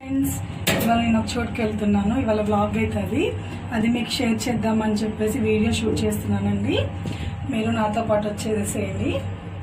Friends ఇవాళ నేను ఒక చోటుకి వెళ్తున్నాను ఇవాళ బ్లాగ్ అవుతుంది అది మీకు షేర్ చేద్దామని చెప్పేసి వీడియో షూట్ చేస్తున్నానండి మీరు నాతో పాటు వచ్చేసేయండి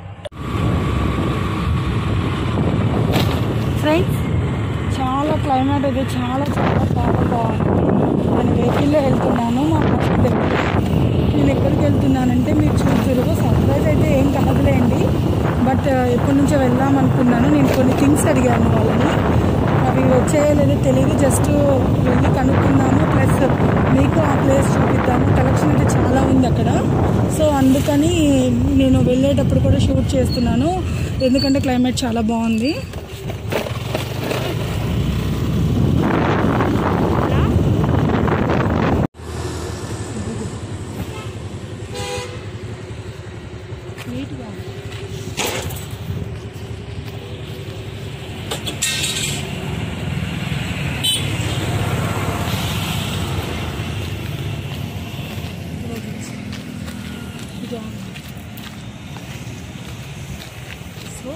ఫ్రెండ్స్ చాలా క్లైమేట్ అయితే చాలా చాలా చాలా బాగుంది నేను వెహికల్లో వెళ్తున్నాను మా హస్బెండ్ దగ్గర నేను ఎక్కడికి వెళ్తున్నానంటే మీరు చూసారు సర్ప్రైజ్ అయితే ఏం కాదులేండి బట్ ఎప్పటి నుంచో వెళ్దాం అనుకున్నాను నేను కొన్ని థింగ్స్ అడిగాను వాళ్ళని అవి వచ్చాయో లేదో తెలియదు జస్ట్ వెళ్ళి కనుక్కున్నాము ప్లస్ మీకు ఆ ప్లేస్ చూపిద్దాము కలెక్షన్ అయితే చాలా ఉంది అక్కడ సో అందుకని నేను వెళ్ళేటప్పుడు కూడా షూట్ చేస్తున్నాను ఎందుకంటే క్లైమేట్ చాలా బాగుంది నీట్గా సో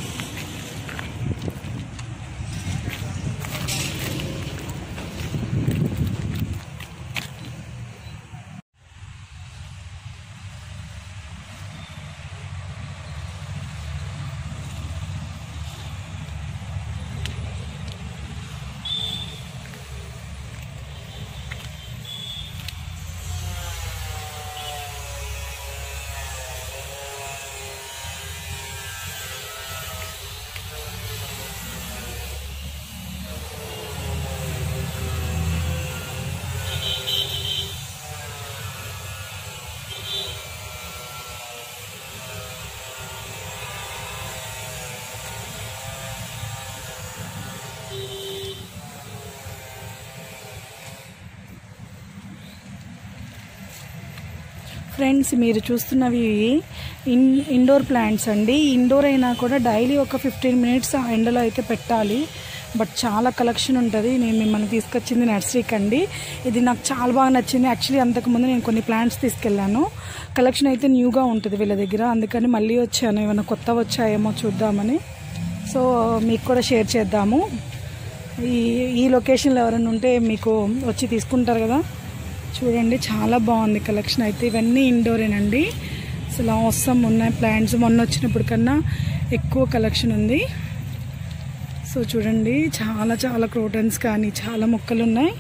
ఫ్రెండ్స్ మీరు చూస్తున్నవి ఇన్ ఇండోర్ ప్లాంట్స్ అండి ఇండోర్ అయినా కూడా డైలీ ఒక ఫిఫ్టీన్ మినిట్స్ ఆ ఎండలో అయితే పెట్టాలి బట్ చాలా కలెక్షన్ ఉంటుంది నేను మిమ్మల్ని తీసుకొచ్చింది నర్సరీకి అండి ఇది నాకు చాలా బాగా నచ్చింది యాక్చువల్లీ అంతకుముందు నేను కొన్ని ప్లాంట్స్ తీసుకెళ్ళాను కలెక్షన్ అయితే న్యూగా ఉంటుంది వీళ్ళ దగ్గర అందుకని మళ్ళీ వచ్చాను ఏమైనా కొత్త వచ్చాయేమో చూద్దామని సో మీకు కూడా షేర్ చేద్దాము ఈ ఈ లొకేషన్లో ఎవరైనా ఉంటే మీకు వచ్చి తీసుకుంటారు కదా చూడండి చాలా బాగుంది కలెక్షన్ అయితే ఇవన్నీ ఇండోరేనండి అసలు అవసరం ఉన్నాయి ప్లాంట్స్ మొన్న వచ్చినప్పుడు కన్నా ఎక్కువ కలెక్షన్ ఉంది సో చూడండి చాలా చాలా క్రోటన్స్ కానీ చాలా మొక్కలు ఉన్నాయి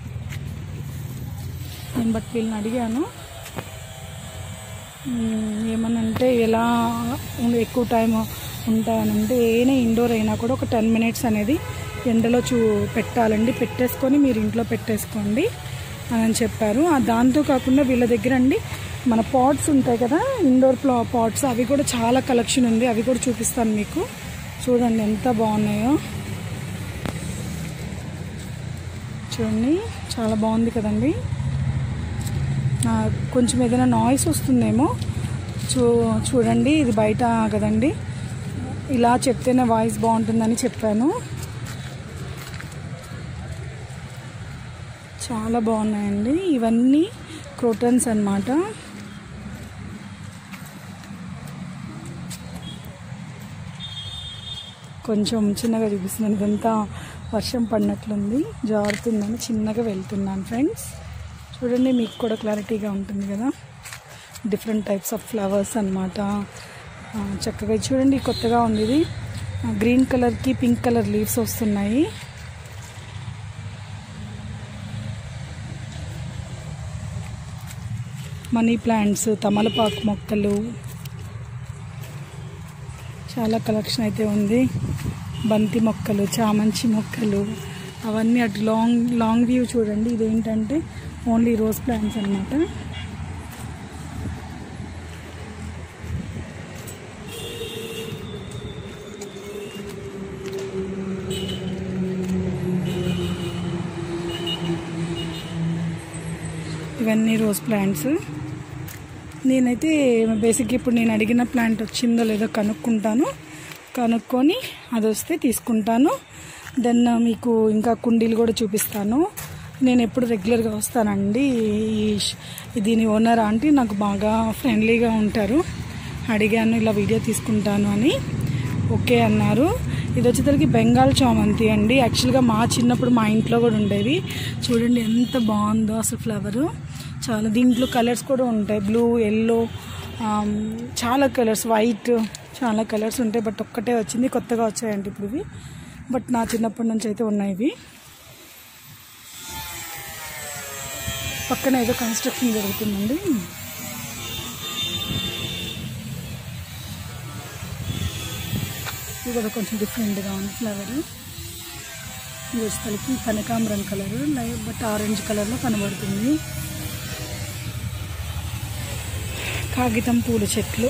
నేను బట్ వీళ్ళని అడిగాను మ్మ్, ఏమనంటే ఎలా ఉం- ఎక్కువ టైం ఉంటాయనంటే ఏనే ఇండోర్ అయినా కూడా ఒక టెన్ మినిట్స్ అనేది ఎండలో చూ పెట్టాలండి పెట్టేసుకొని మీరు ఇంట్లో పెట్టేసుకోండి అని చెప్పారు ఆ దాంతో కాకుండా వీళ్ళ దగ్గర అండి మన పాట్స్ ఉంటాయి కదా ఇండోర్ ప్లా పాట్స్ అవి కూడా చాలా కలెక్షన్ ఉంది అవి కూడా చూపిస్తాను మీకు చూడండి ఎంత బాగున్నాయో చూడండి చాలా బాగుంది కదండి ఆ, కొంచెం ఏదైనా నాయిస్ వస్తుందేమో చూ చూడండి ఇది బయట కదండి ఇలా చెప్తేనే వాయిస్ బాగుంటుందని చెప్పాను చాలా బాగున్నాయండి ఇవన్నీ క్రోటన్స్ అన్నమాట కొంచెం చిన్నగా చూపిస్తున్నాను ఇదంతా వర్షం పడినట్లుంది జారుతుందని చిన్నగా వెళ్తున్నాను ఫ్రెండ్స్ చూడండి మీకు కూడా క్లారిటీగా ఉంటుంది కదా డిఫరెంట్ టైప్స్ ఆఫ్ ఫ్లవర్స్ అనమాట చక్కగా ఇది చూడండి కొత్తగా ఉంది ఇది గ్రీన్ కలర్కి పింక్ కలర్ లీవ్స్ వస్తున్నాయి మనీ ప్లాంట్స్ తమలపాకు మొక్కలు చాలా కలెక్షన్ అయితే ఉంది బంతి మొక్కలు చామంచి మొక్కలు అవన్నీ అటు లాంగ్ లాంగ్ వ్యూ చూడండి ఇదేంటంటే ఓన్లీ రోజ్ ప్లాంట్స్ అన్నమాట ఇవన్నీ రోజ్ ప్లాంట్స్ నేనైతే బేసిక్గా ఇప్పుడు నేను అడిగిన ప్లాంట్ వచ్చిందో లేదో కనుక్కుంటాను కనుక్కొని అది వస్తే తీసుకుంటాను దెన్ మీకు ఇంకా కుండీలు కూడా చూపిస్తాను నేను ఎప్పుడు రెగ్యులర్గా వస్తానండి ఈ ష్- దీని ఓనర్ ఆంటీ నాకు బాగా ఫ్రెండ్లీగా ఉంటారు అడిగాను ఇలా వీడియో తీసుకుంటాను అని ఓకే అన్నారు ఇది వచ్చేసరికి బెంగాల్ చామంతి అండి యాక్చువల్గా మా చిన్నప్పుడు మా ఇంట్లో కూడా ఉండేవి చూడండి ఎంత బాగుందో అసలు ఫ్లవరు చాలా దీంట్లో కలర్స్ కూడా ఉంటాయి బ్లూ ఎల్లో చాలా కలర్స్ వైట్ చాలా కలర్స్ ఉంటాయి బట్ ఒక్కటే వచ్చింది కొత్తగా వచ్చాయండి ఇప్పుడు ఇవి బట్ నా చిన్నప్పటి నుంచి అయితే ఉన్నాయి ఇవి పక్కన ఏదో కన్స్ట్రక్షన్ జరుగుతుందండి ఇది కూడా కొంచెం డిఫరెంట్గా ఉంది ఫ్లవర్ ఇది వచ్చేసరికి కనకాంబరం కలర్ లైట్ బట్ ఆరెంజ్ కలర్లో కనబడుతుంది కాగితం పూల చెట్లు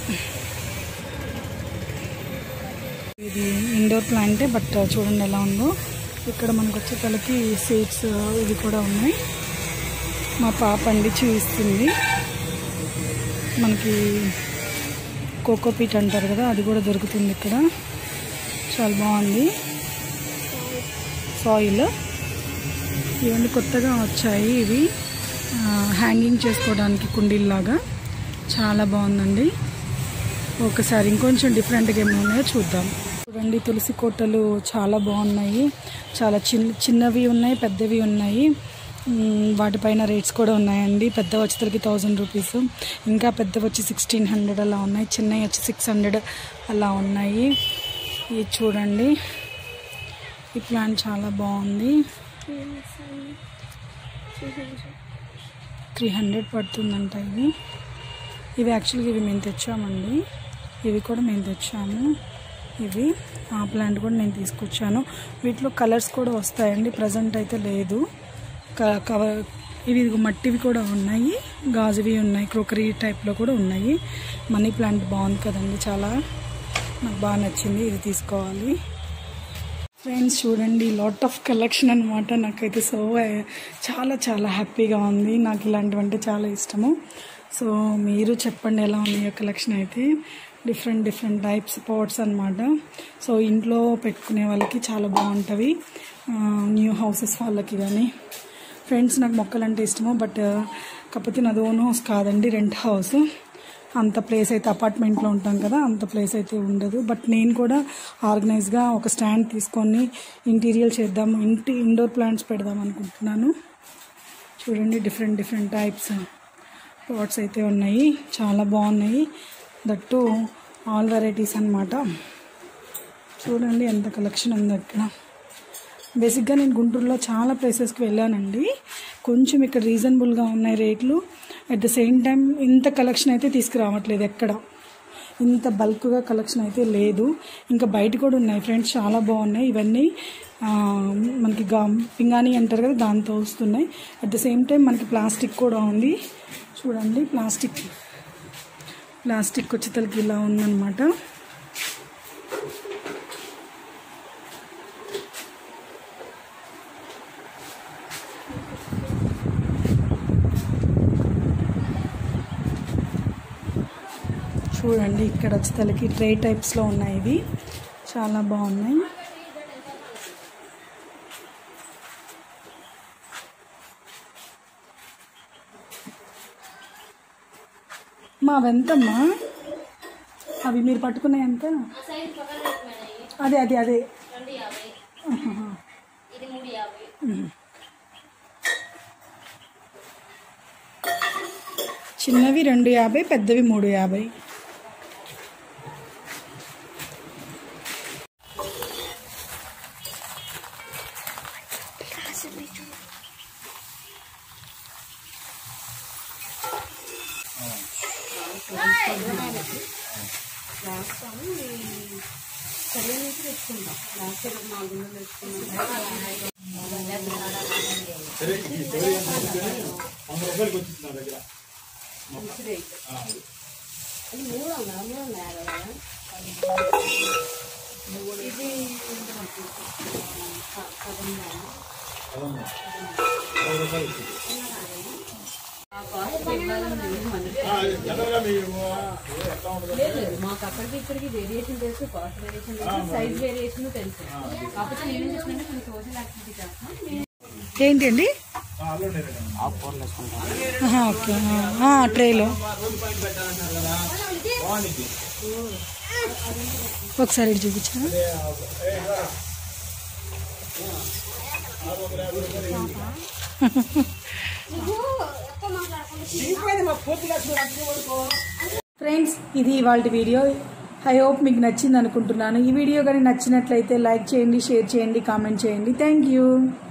ఇది ఇండోర్ ప్లాంటే బట్ చూడండి ఎలా ఉందో ఇక్కడ మనకు వచ్చేసరికి సీడ్స్ ఇవి కూడా ఉన్నాయి మా పాప అండి చూపిస్తుంది మనకి కోకోపీట్ అంటారు కదా అది కూడా దొరుకుతుంది ఇక్కడ చాలా బాగుంది సాయిల్ ఇవన్నీ కొత్తగా వచ్చాయి ఇవి హ్యాంగింగ్ చేసుకోవడానికి కుండీల్లాగా చాలా బాగుందండి ఒకసారి ఇంకొంచెం డిఫరెంట్గా ఏమైనా ఉన్నాయో చూద్దాం చూడండి తులసి కోటలు చాలా బాగున్నాయి చాలా చిన్న చిన్నవి ఉన్నాయి పెద్దవి ఉన్నాయి మ్, వాటిపైన రేట్స్ కూడా ఉన్నాయండి పెద్ద వచ్చేసరికి థౌజండ్ రూపీస్ ఇంకా పెద్ద వచ్చి సిక్స్టీన్ హండ్రెడ్ అలా ఉన్నాయి చిన్నవి వచ్చి సిక్స్ హండ్రెడ్ అలా ఉన్నాయి ఇది చూడండి ఈ ప్లాంట్ చాలా బాగుంది త్రీ హండ్రెడ్ పడుతుందంట ఇవి ఇవి యాక్చువల్గా ఇవి మేము తెచ్చామండి ఇవి కూడా మేము తెచ్చాము ఇవి ఆ ప్లాంట్ కూడా నేను తీసుకొచ్చాను వీటిలో కలర్స్ కూడా వస్తాయండి ప్రజెంట్ అయితే లేదు క- కవర్ ఇవి ఇదిగో మట్టివి కూడా ఉన్నాయి గాజువి ఉన్నాయి క్రోకరీ టైప్లో కూడా ఉన్నాయి మనీ ప్లాంట్ బాగుంది కదండి చాలా నాకు బాగా నచ్చింది ఇది తీసుకోవాలి ఫ్రెండ్స్ చూడండి లాట్ ఆఫ్ కలెక్షన్ అనమాట నాకైతే సో చాలా చాలా హ్యాపీగా ఉంది నాకు ఇలాంటివంటే చాలా ఇష్టము సో మీరు చెప్పండి ఎలా ఉన్నాయో కలెక్షన్ అయితే డిఫరెంట్ డిఫరెంట్ టైప్స్ పాట్స్ అనమాట సో ఇంట్లో పెట్టుకునే వాళ్ళకి చాలా బాగుంటుంది న్యూ హౌసెస్ వాళ్ళకి కానీ ఫ్రెండ్స్ నాకు మొక్కలు అంటే ఇష్టము బట్ కాకపోతే నాది ఓన్ హౌస్ కాదండి రెంట్ హౌస్ అంత ప్లేస్ అయితే అపార్ట్మెంట్లో ఉంటాం కదా అంత ప్లేస్ అయితే ఉండదు బట్ నేను కూడా ఆర్గనైజ్గా ఒక స్టాండ్ తీసుకొని ఇంటీరియల్ చేద్దాము ఇంటి ఇండోర్ ప్లాంట్స్ పెడదాం అనుకుంటున్నాను చూడండి డిఫరెంట్ డిఫరెంట్ టైప్స్ పాట్స్ అయితే ఉన్నాయి చాలా బాగున్నాయి దట్టు ఆల్ వెరైటీస్ అన్నమాట చూడండి ఎంత కలెక్షన్ ఉంది అక్కడ బేసిక్గా నేను గుంటూరులో చాలా ప్లేసెస్కి వెళ్ళానండి కొంచెం ఇక్కడ రీజనబుల్గా ఉన్నాయి రేట్లు అట్ ద సేమ్ టైం ఇంత కలెక్షన్ అయితే తీసుకురావట్లేదు ఎక్కడ ఇంత బల్క్గా కలెక్షన్ అయితే లేదు ఇంకా బయట కూడా ఉన్నాయి ఫ్రెండ్స్ చాలా బాగున్నాయి ఇవన్నీ ఆ, మనకి గా పింగాణి అంటారు కదా దాంతో వస్తున్నాయి అట్ ద సేమ్ టైం మనకి ప్లాస్టిక్ కూడా ఉంది చూడండి ప్లాస్టిక్ ప్లాస్టిక్ వచ్చేతలకి ఇలా ఉందన్నమాట చూడండి ఇక్కడ వచ్చేతలకి ట్రే టైప్స్లో ఉన్నాయి ఇవి చాలా బాగున్నాయి మా అవెంతమ్మా అవి మీరు పట్టుకున్నాయి ఎంత అదే అదే అదే ఆహాహా. ఉమ్. చిన్నవి రెండు యాభై పెద్దవి మూడు యాభై లేదు మాకు అక్కడికి ఇక్కడికి వేరియేషన్ తెలుసు కాస్ట్ వేరియేషన్ తెలుసు సైజ్ వేరియేషన్ తెలుసు కాకపోతే నేనేం చేస్తున్నానంటే కొన్ని సోషల్ యాక్టివిటీ చేస్తాను ఏంటండి ఆ, ఆహా, ఓకే ఆ, ఆ, ట్రేలో ఒకసారి ఇటు చూపించా ఫ్రెండ్స్ ఇది ఇవాళ వీడియో ఐ హోప్ మీకు నచ్చింది అనుకుంటున్నాను ఈ వీడియో కానీ నచ్చినట్లయితే లైక్ చేయండి షేర్ చేయండి కామెంట్ చేయండి థ్యాంక్ యూ